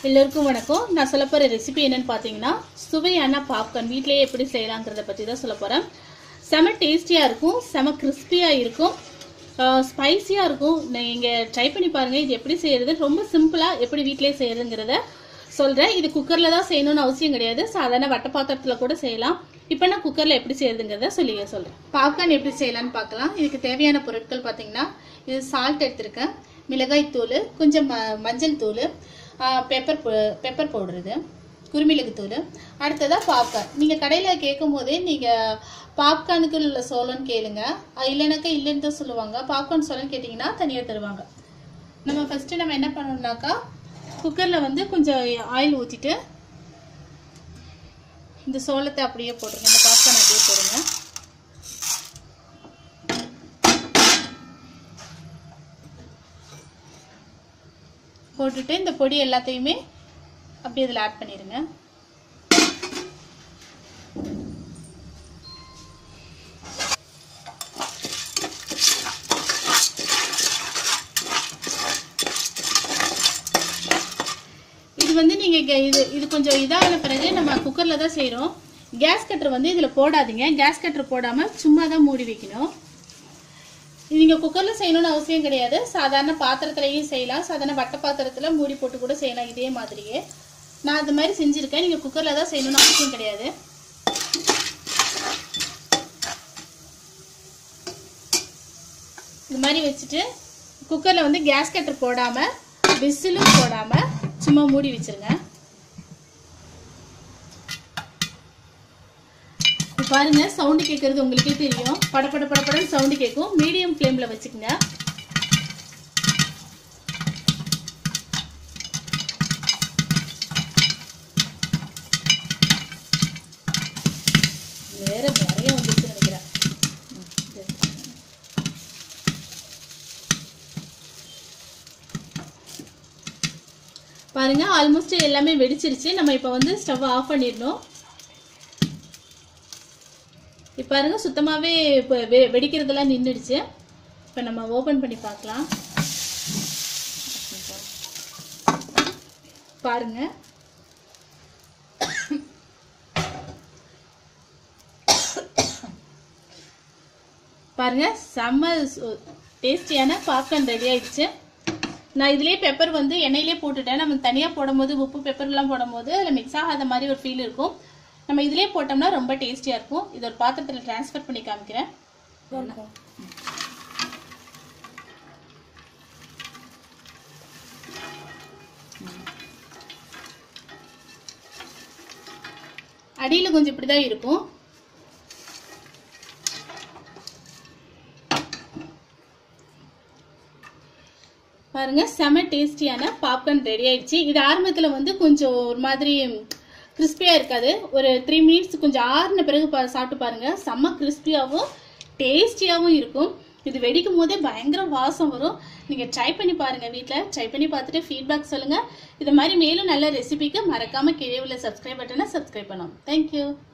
எல்லோருக்கும் வணக்கம் நான் சொல்ல போகிற ரெசிபி என்னன்னு பார்த்தீங்கன்னா சுவையான பாப்கார்ன் வீட்டிலேயே எப்படி செய்யலாங்கிறத பற்றி தான் சொல்ல போகிறேன் செம டேஸ்டியாக இருக்கும் செம கிறிஸ்பியாக இருக்கும் ஸ்பைசியாக இருக்கும் நீங்கள் ட்ரை பண்ணி பாருங்கள் இது எப்படி செய்கிறது ரொம்ப சிம்பிளாக எப்படி வீட்டிலேயே செய்யறதுங்கிறத சொல்கிறேன் இது குக்கரில் தான் செய்யணும்னு அவசியம் கிடையாது சாதாரண வட்ட பாத்திரத்தில் கூட செய்யலாம் இப்போ நான் குக்கரில் எப்படி செய்யறதுங்கிறத சொல்லி சொல்கிறேன் பாப்கார்ன் எப்படி செய்யலாம்னு பார்க்கலாம் இதுக்கு தேவையான பொருட்கள் பார்த்தீங்கன்னா இது சால்ட் எடுத்திருக்கேன் மிளகாய் தூள் கொஞ்சம் ம- மஞ்சள் தூள் பெப்பர் பெப்பர் பவுடர் இது குருமிளகு தூள் அடுத்ததாக பாப்கார்ன் நீங்கள் கடையில் கேட்கும் போதே நீங்கள் பாப்கார்னுக்கு உள்ள சோளம்னு கேளுங்க அஹ் இல்லைனாக்கா இல்லைன்னு தான் சொல்லுவாங்க பாப்கார்ன் சோளம் கேட்டிங்கன்னா தனியாக தருவாங்க நம்ம ஃபஸ்ட்டு நம்ம என்ன பண்ணணும்னாக்கா குக்கரில் வந்து கொஞ்சம் ஆயில் ஊற்றிட்டு இந்த சோளத்தை அப்படியே போட்டுருங்க இந்த பாப்கார்ன் அப்படியே போடுங்க போட்டுட்டு இந்த பொடி எல்லாத்தையுமே அப்படியே இதில் ஆட் பண்ணிடுங்க இது வந்து நீங்கள் இது இது கொஞ்சம் இதான பிறகு நம்ம குக்கரில் தான் செய்கிறோம் கேஸ் கட்டர் வந்து இதில் போடாதீங்க கேஸ் கட்டர் போடாமல் சும்மா தான் மூடி வைக்கணும் இது நீங்கள் குக்கரில் செய்யணும்னு அவசியம் கிடையாது சாதாரண பாத்திரத்துலையும் செய்யலாம் சாதாரண வட்ட பாத்திரத்தில் மூடி போட்டு கூட செய்யலாம் இதே மாதிரியே நான் அது மாதிரி செஞ்சுருக்கேன் நீங்கள் குக்கரில் தான் செய்யணும்னு அவசியம் கிடையாது இது மாதிரி வச்சுட்டு குக்கரில் வந்து கேஸ் கட்டர் போடாமல் விசிலும் போடாமல் சும்மா மூடி வச்சிருங்க இப்ப பாருங்க சவுண்டு கேட்கறது உங்களுக்கே தெரியும் படபட படபடன்னு சவுண்டு கேட்கும் மீடியம் ஃப்ளேமில் வச்சுக்கோங்க வேற நிறைய வந்துச்சு நினைக்கிறேன் ம், இது. பாருங்க ஆல்மோஸ்ட் எல்லாமே வெடிச்சிருச்சு நம்ம இப்போ வந்து ஸ்டவ் ஆஃப் பண்ணிடணும் இப்போ பாருங்க சுத்தமாகவே இப்போ வெ வெடிக்கிறதெல்லாம் நின்றுடுச்சு இப்போ நம்ம ஓப்பன் பண்ணி பார்க்கலாம் பாருங்க பாருங்க செம்ம டேஸ்டியான பாப்கார்ன் ரெடி ஆயிடுச்சு நான் இதுலயே பெப்பர் வந்து எண்ணெயிலே போட்டுட்டேன் நம்ம தனியாக போடும்போது உப்பு பெப்பர்லாம் போடும்போது அதில் மிக்ஸ் ஆகாத மாதிரி ஒரு ஃபீல் இருக்கும் நம்ம இதுலயே போட்டோம்னா ரொம்ப டேஸ்டியாக இருக்கும் இது ஒரு பாத்திரத்தில் ட்ரான்ஸ்ஃபர் பண்ணி காமிக்கிறேன் அடியில் கொஞ்சம் இப்படி தான் இருக்கும் பாருங்க செம டேஸ்டியான பாப்கார்ன் ரெடி ஆயிடுச்சு இது ஆரம்பத்தில் வந்து கொஞ்சம் ஒரு மாதிரி கிறிஸ்பியாக இருக்காது ஒரு த்ரீ மினிட்ஸ் கொஞ்சம் ஆறுன பிறகு பா சாப்பிட்டு பாருங்க செம்ம கிறிஸ்பியாகவும் டேஸ்டியாகவும் இருக்கும் இது வெடிக்கும் போதே பயங்கர வாசம் வரும் நீங்கள் ட்ரை பண்ணி பாருங்கள் வீட்டில் ட்ரை பண்ணி பார்த்துட்டு ஃபீட்பேக் சொல்லுங்கள் இது மாதிரி மேலும் நல்ல ரெசிபிக்கு மறக்காமல் கீழே உள்ள சப்ஸ்கிரைப் பட்டனை சப்ஸ்கிரைப் பண்ணணும் தேங்க்யூ